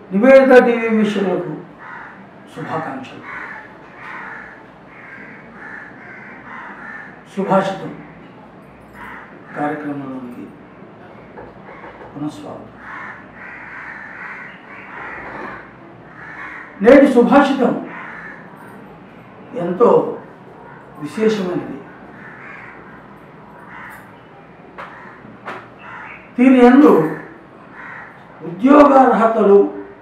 Nivedita TV మిషన్లకు శుభాకాంక్షలు సుభాషితం కార్యక్రమంలోనికి పునఃస్వాగతం నేటి సుభాషితం ఎంతో విశేషమైనది దీని ఎందు ఉద్యోగార్హతలు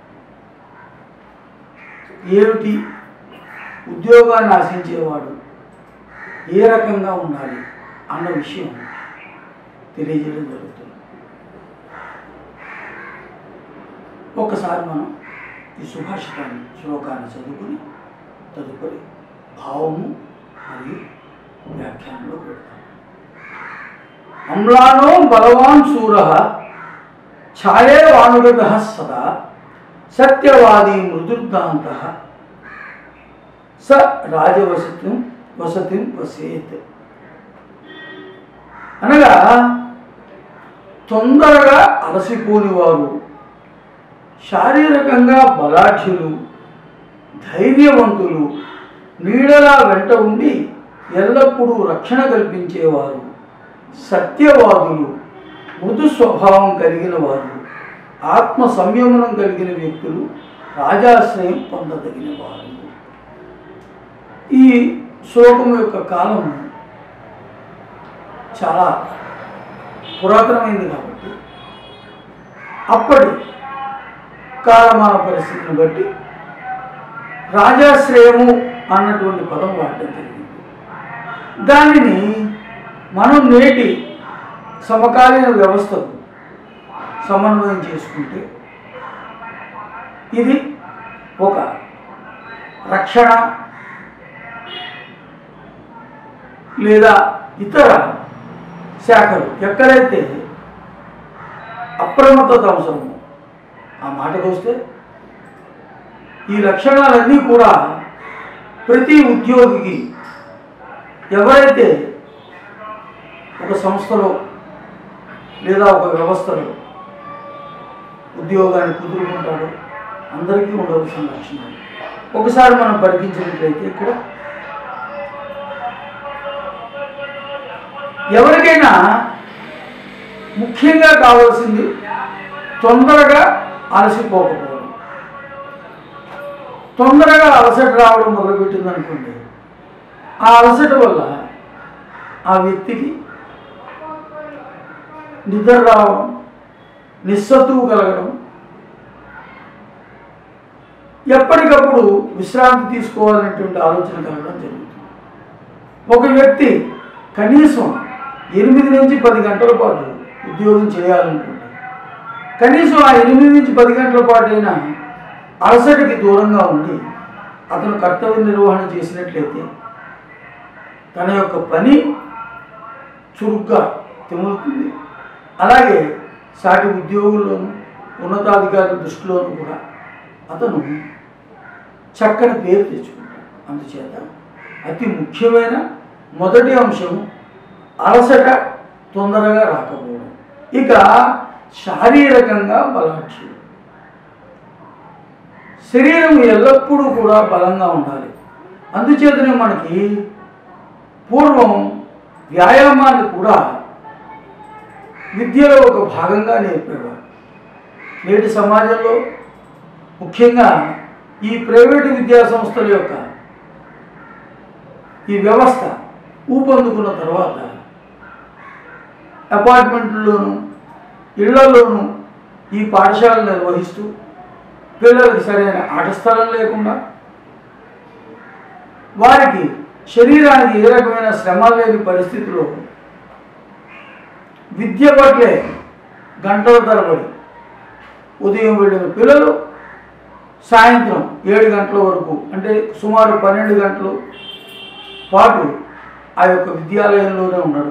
ఏమిటి ఉద్యోగాన్ని ఆశించేవాడు ఏ రకంగా ఉండాలి అన్న విషయం తెలియజేయడం జరుగుతుంది ఒక్కసారి మనం ఈ సుభాషితాన్ని శ్లోకాన్ని చదువుకుని తదుపరి భావము మరియు వ్యాఖ్యానంలో పెడతాం అమ్లానో బలవాన్ శూర ఛాయే వానుగత సదా సత్యవాది మృదుర్దాంత స రాజవసతి వసతిం వసేత్ అనగా తొందరగా అలసిపోని వారు శారీరకంగా బలాఢ్యులు ధైర్యవంతులు నీడలా వెంట ఉండి ఎల్లప్పుడూ రక్షణ కల్పించేవారు సత్యవాదులు మృదు స్వభావం కలిగిన వారు ఆత్మ సంయమనం కలిగిన వ్యక్తులు రాజాశ్రయం పొందదగిన వారు ఈ శ్లోకం యొక్క కాలం చాలా పురాతనమైంది కాబట్టి అప్పటి కాలమాన పరిస్థితిని బట్టి రాజాశ్రయము అన్నటువంటి పదం వాడటం జరిగింది దానిని మనం నేటి సమకాలీన వ్యవస్థకు సమన్వయం చేసుకుంటే ఇది ఒక రక్షణ లేదా ఇతర శాఖలు ఎక్కడైతే అప్రమత్తత అవసరమో ఆ మాటకు వస్తే ఈ లక్షణాలన్నీ కూడా ప్రతి ఉద్యోగికి ఎవరైతే ఒక సంస్థలో లేదా ఒక వ్యవస్థలో ఉద్యోగాన్ని కుదురుకుంటాడో అందరికీ ఉండవలసిన లక్షణాలు ఒకసారి మనం పరికించినట్లయితే ఇక్కడ ఎవరికైనా ముఖ్యంగా కావాల్సింది తొందరగా అలసిపోకపోవడం తొందరగా అలసట రావడం మొదలుపెట్టింది అనుకోండి ఆ అలసట వల్ల ఆ వ్యక్తికి నిద్ర రావడం నిస్సత్తువు కలగడం ఎప్పటికప్పుడు విశ్రాంతి తీసుకోవాలనేటువంటి ఆలోచన కలగడం జరుగుతుంది ఒక వ్యక్తి కనీసం ఎనిమిది నుంచి పది గంటల పాటు ఉద్యోగం చేయాలనుకుంటే కనీసం ఆ ఎనిమిది నుంచి పది గంటల పాటు అయినా అలసటకి దూరంగా ఉండి అతను కర్తవ్య నిర్వహణ చేసినట్లయితే తన యొక్క పని చురుగ్గా తెములుతుంది అలాగే సాటి ఉద్యోగుల్లోనూ ఉన్నతాధికారుల దృష్టిలోనూ కూడా అతను చక్కని పేరు తెచ్చుకుంటాడు అందుచేత అతి ముఖ్యమైన మొదటి అంశం అలసట తొందరగా రాకపోవడం ఇక శారీరకంగా బలాఢ్యుడు శరీరం ఎల్లప్పుడూ కూడా బలంగా ఉండాలి అందుచేతనే మనకి పూర్వం వ్యాయామాన్ని కూడా విద్యలో ఒక భాగంగా నేర్పేవారు నేటి సమాజంలో ముఖ్యంగా ఈ ప్రైవేటు విద్యా సంస్థల యొక్క ఈ వ్యవస్థ ఊపందుకున్న తర్వాత అపార్ట్మెంట్లలోనూ ఇళ్లలోనూ ఈ పాఠశాలను నిర్వహిస్తూ పిల్లలకి సరైన ఆట స్థలం లేకుండా వారికి శరీరానికి ఏ రకమైన శ్రమ లేని పరిస్థితిలో విద్య పట్లే గంటల తరబడి ఉదయం వెళ్ళిన పిల్లలు సాయంత్రం ఏడు గంటల వరకు అంటే సుమారు పన్నెండు గంటలు పాటు ఆ యొక్క విద్యాలయంలోనే ఉండడం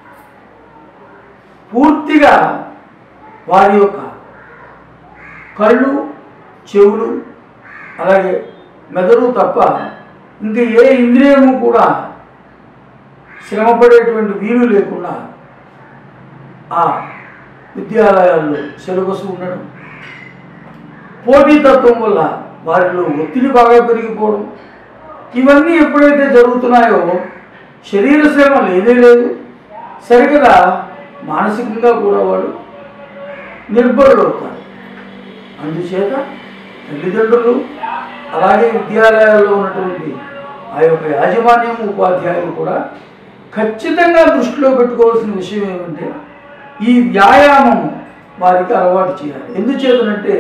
పూర్తిగా వారి యొక్క కళ్ళు చెవులు అలాగే మెదడు తప్ప ఇంకా ఏ ఇంద్రియము కూడా శ్రమపడేటువంటి వీలు లేకుండా ఆ విద్యాలయాల్లో సిలబస్ ఉండడం పోటీతత్వం వల్ల వారిలో ఒత్తిడి బాగా పెరిగిపోవడం ఇవన్నీ ఎప్పుడైతే జరుగుతున్నాయో శరీర శ్రమ లేదే లేదు సరిగదా మానసికంగా కూడా వాడు నిర్భరుడవుతాడు అందుచేత తల్లిదండ్రులు అలాగే విద్యాలయాల్లో ఉన్నటువంటి ఆ యొక్క యాజమాన్యం ఉపాధ్యాయులు కూడా ఖచ్చితంగా దృష్టిలో పెట్టుకోవాల్సిన విషయం ఏమంటే ఈ వ్యాయామం వారికి అలవాటు చేయాలి ఎందుచేతనంటే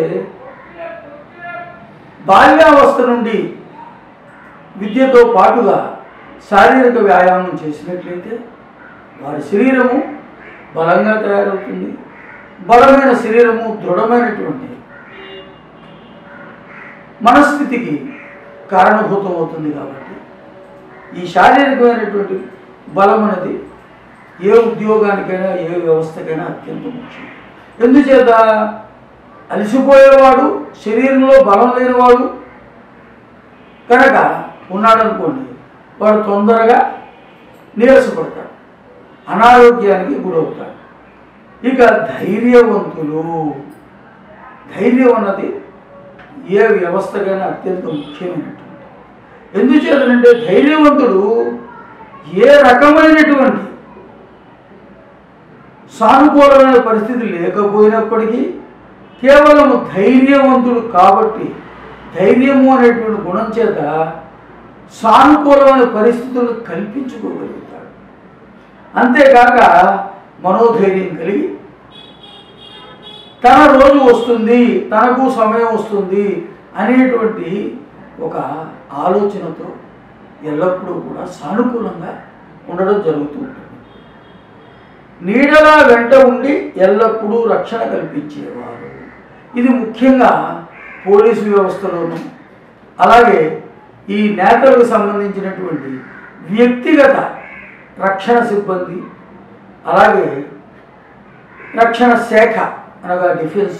బాల్యావస్థ నుండి విద్యతో పాటుగా శారీరక వ్యాయామం చేసినట్లయితే వారి శరీరము బలంగా తయారవుతుంది బలమైన శరీరము దృఢమైనటువంటి మనస్థితికి కారణభూతం అవుతుంది కాబట్టి ఈ శారీరకమైనటువంటి బలం అనేది ఏ ఉద్యోగానికైనా ఏ వ్యవస్థకైనా అత్యంత ముఖ్యం ఎందుచేత అలసిపోయేవాడు శరీరంలో బలం లేనివాడు కనుక ఉన్నాడనుకోండి వాడు తొందరగా నీరసపడతాడు అనారోగ్యానికి గురవుతాడు ఇక ధైర్యవంతులు ధైర్యం అన్నది ఏ వ్యవస్థకైనా అత్యంత ముఖ్యమైనటువంటి ఎందుచేతనంటే ధైర్యవంతుడు ఏ రకమైనటువంటి సానుకూలమైన పరిస్థితి లేకపోయినప్పటికీ కేవలం ధైర్యవంతుడు కాబట్టి ధైర్యము అనేటువంటి గుణం చేత సానుకూలమైన పరిస్థితులను కల్పించుకోగలుగుతాడు అంతేకాక మనోధైర్యం కలిగి తన రోజు వస్తుంది తనకు సమయం వస్తుంది అనేటువంటి ఒక ఆలోచనతో ఎల్లప్పుడూ కూడా సానుకూలంగా ఉండడం జరుగుతూ ఉంటుంది నీడలా వెంట ఉండి ఎల్లప్పుడూ రక్షణ కల్పించేవారు ఇది ముఖ్యంగా పోలీసు వ్యవస్థలోను అలాగే ఈ నేతలకు సంబంధించినటువంటి వ్యక్తిగత రక్షణ సిబ్బంది అలాగే రక్షణ శాఖ అనగా డిఫెన్స్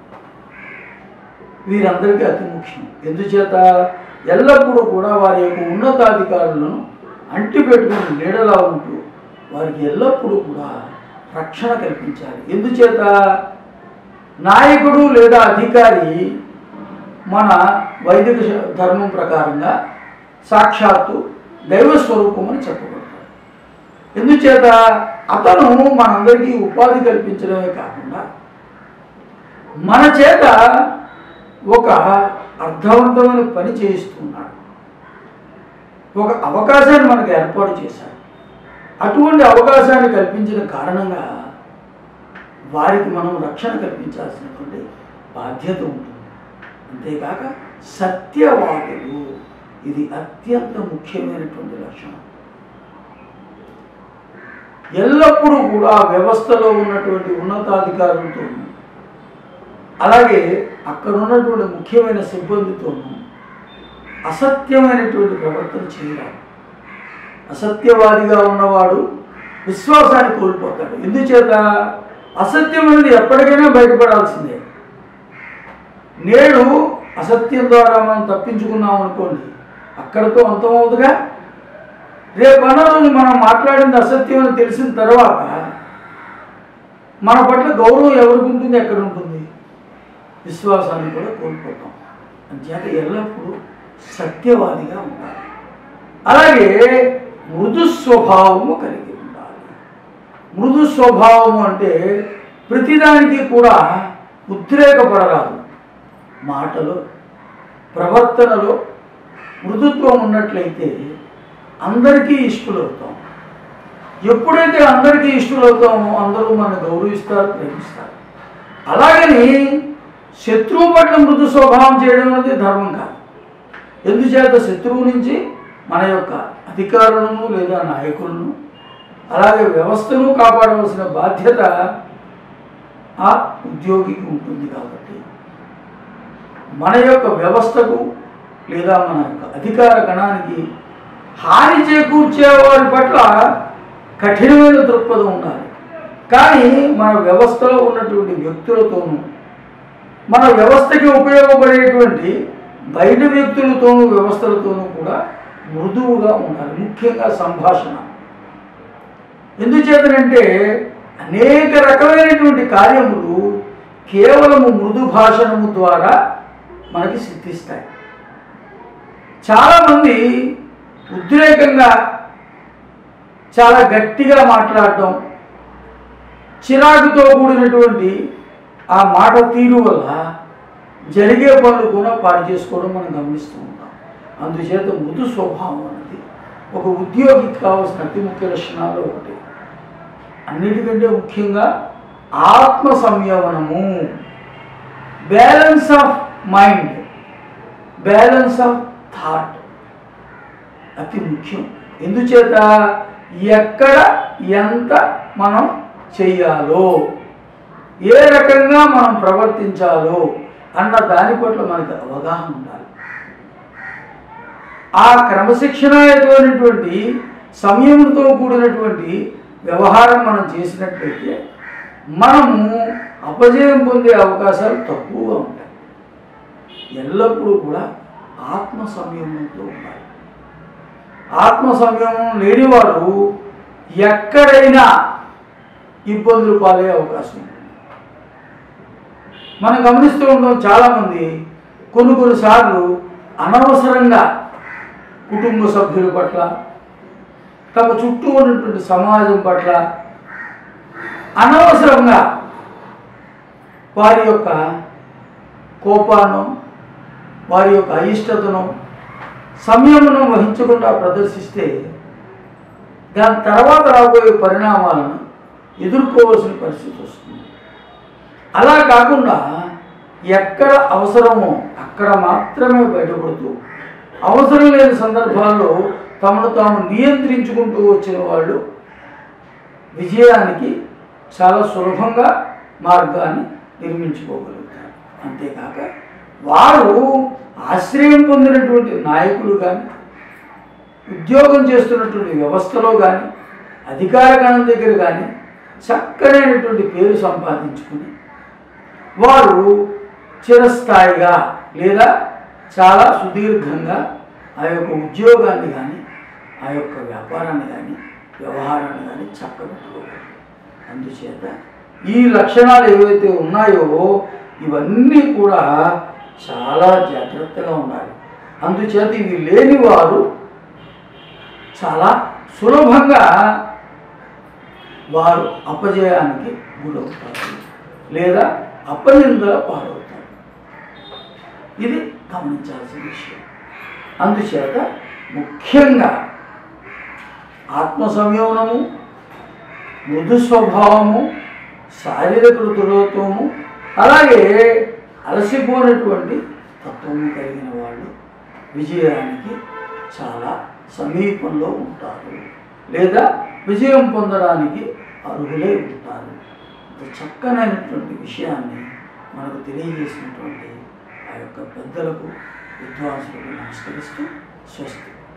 వీరందరికీ అతి ముఖ్యం ఎందుచేత ఎల్లప్పుడూ కూడా వారి యొక్క ఉన్నతాధికారులను అంటిపెట్టుకుని నీడలా ఉంటూ వారికి ఎల్లప్పుడూ కూడా రక్షణ కల్పించాలి ఎందుచేత నాయకుడు లేదా అధికారి మన వైదిక శ- ధర్మం ప్రకారంగా సాక్షాత్తు దైవ స్వరూపం అని చెప్పబడతాడు ఎందుచేత అతను మనందరికీ ఉపాధి కల్పించడమే కాకుండా మన చేత ఒక అర్థవంతమైన పని చేయిస్తున్నాడు ఒక అవకాశాన్ని మనకు ఏర్పాటు చేశాడు అటువంటి అవకాశాన్ని కల్పించిన కారణంగా వారికి మనం రక్షణ కల్పించాల్సినటువంటి బాధ్యత ఉంటుంది అంతేకాక సత్యవాదులు ఇది అత్యంత ముఖ్యమైనటువంటి లక్షణం ఎల్లప్పుడూ కూడా వ్యవస్థలో ఉన్నటువంటి ఉన్నతాధికారులతో అలాగే అక్కడ ఉన్నటువంటి ముఖ్యమైన సిబ్బందితోనూ అసత్యమైనటువంటి ప్రవర్తన చేయరాదు అసత్యవాదిగా ఉన్నవాడు విశ్వాసాన్ని కోల్పోతాడు ఎందుచేత అసత్యం అనేది ఎప్పటికైనా బయటపడాల్సిందే నేడు అసత్యం ద్వారా మనం తప్పించుకున్నాం అనుకోండి అక్కడితో అంతమవుతుందిగా రేపు అన్నరోజు మనం మాట్లాడింది అసత్యం అని తెలిసిన తర్వాత మన పట్ల గౌరవం ఎవరికి ఉంటుంది ఎక్కడ ఉంటుంది విశ్వాసాన్ని కూడా కోల్పోతాం అంచేత ఎల్లప్పుడూ సత్యవాదిగా ఉండాలి అలాగే మృదు స్వభావము కలిగి ఉండాలి మృదు స్వభావము అంటే ప్రతిదానికి కూడా ఉద్రేకపడరాదు మాటలో ప్రవర్తనలో మృదుత్వం ఉన్నట్లయితే అందరికీ ఇష్టలవుతాం ఎప్పుడైతే అందరికీ ఇష్టలవుతామో అందరూ మన గౌరవిస్తారు ప్రేమిస్తారు అలాగని శత్రువు పట్ల మృదు స్వభావం చేయడం అనేది ధర్మం కాదు ఎందుచేత శత్రువు నుంచి మన యొక్క అధికారులను లేదా నాయకులను అలాగే వ్యవస్థను కాపాడవలసిన బాధ్యత ఆ ఉద్యోగికి ఉంటుంది కాబట్టి మన యొక్క వ్యవస్థకు లేదా మన యొక్క అధికార గణానికి హాని చేకూర్చే వారి పట్ల కఠినమైన దృక్పథం ఉండాలి కానీ మన వ్యవస్థలో ఉన్నటువంటి వ్యక్తులతోనూ మన వ్యవస్థకి ఉపయోగపడేటువంటి బయట వ్యక్తులతోనూ వ్యవస్థలతోనూ కూడా మృదువుగా ఉండాలి ముఖ్యంగా సంభాషణ ఎందుచేతనంటే అనేక రకమైనటువంటి కార్యములు కేవలము మృదు భాషణము ద్వారా మనకి సిద్ధిస్తాయి చాలామంది ఉద్రేకంగా చాలా గట్టిగా మాట్లాడటం చిరాకుతో కూడినటువంటి ఆ మాట తీరు వల్ల జరిగే పనులు కూడా పాడు చేసుకోవడం మనం గమనిస్తూ ఉంటాం అందుచేత మృదు స్వభావం అనేది ఒక ఉద్యోగికి కావాల్సిన అతి ముఖ్య లక్షణాలు ఒకటి అన్నిటికంటే ముఖ్యంగా ఆత్మ సంయమనము balance of mind balance of thought అతి ముఖ్యం ఎందుచేత ఎక్కడ ఎంత మనం చెయ్యాలో ఏ రకంగా మనం ప్రవర్తించాలో అన్న దాని పట్ల మనకు అవగాహన ఉండాలి ఆ క్రమశిక్షణాయుతమైనటువంటి సంయమంతో కూడినటువంటి వ్యవహారం మనం చేసినట్లయితే మనము అపజయం పొందే అవకాశాలు తక్కువగా ఉంటాయి ఎల్లప్పుడూ కూడా ఆత్మ సంయమంతో ఉండాలి ఆత్మ సంయమనం లేనివాడు ఎక్కడైనా ఇబ్బందులు పాలే అవకాశం ఉంటుంది మనం గమనిస్తూ ఉంటాం చాలామంది కొన్ని కొన్నిసార్లు అనవసరంగా కుటుంబ సభ్యుల పట్ల తమ చుట్టూ ఉన్నటువంటి సమాజం పట్ల అనవసరంగా వారి యొక్క కోపాన్ని వారి యొక్క అయిష్టతను సంయమనం వహించకుండా ప్రదర్శిస్తే దాని తర్వాత రాబోయే పరిణామాలను ఎదుర్కోవాల్సిన పరిస్థితి వస్తుంది అలా కాకుండా ఎక్కడ అవసరమో అక్కడ మాత్రమే బయటపడుతూ అవసరం లేని సందర్భాల్లో తమను తాము నియంత్రించుకుంటూ వచ్చిన వాళ్ళు విజయానికి చాలా సులభంగా మార్గాన్ని నిర్మించుకోగలుగుతారు అంతేకాక వారు ఆశ్రయం పొందినటువంటి నాయకులు కానీ ఉద్యోగం చేస్తున్నటువంటి వ్యవస్థలో కానీ అధికార గణం దగ్గర కానీ చక్కనైనటువంటి పేరు సంపాదించుకుని వారు చిరస్థాయిగా లేదా చాలా సుదీర్ఘంగా ఆ యొక్క ఉద్యోగాన్ని కానీ ఆ యొక్క వ్యాపారాన్ని కానీ వ్యవహారాన్ని కానీ చక్కబెట్టుకోవాలి అందుచేత ఈ లక్షణాలు ఏవైతే ఉన్నాయో ఇవన్నీ కూడా చాలా జాగ్రత్తగా ఉండాలి అందుచేత ఇవి లేని వారు చాలా సులభంగా వారు అపజయానికి గురవుతారు లేదా అపనిందల పాలవుతారు ఇది గమనించాల్సిన విషయం అందుచేత ముఖ్యంగా ఆత్మ సంయమనము మృదు స్వభావము శారీరక దృఢత్వము అలాగే అలసిపోయినటువంటి తత్వము కలిగిన వాళ్ళు విజయానికి చాలా సమీపంలో ఉంటారు లేదా విజయం పొందడానికి అర్హులై ఉంటారు ఇంత చక్కనైనటువంటి విషయాన్ని మనకు తెలియజేసినటువంటి ఆ యొక్క పెద్దలకు విద్వాంసులకు నమస్కరిస్తూ స్వస్తి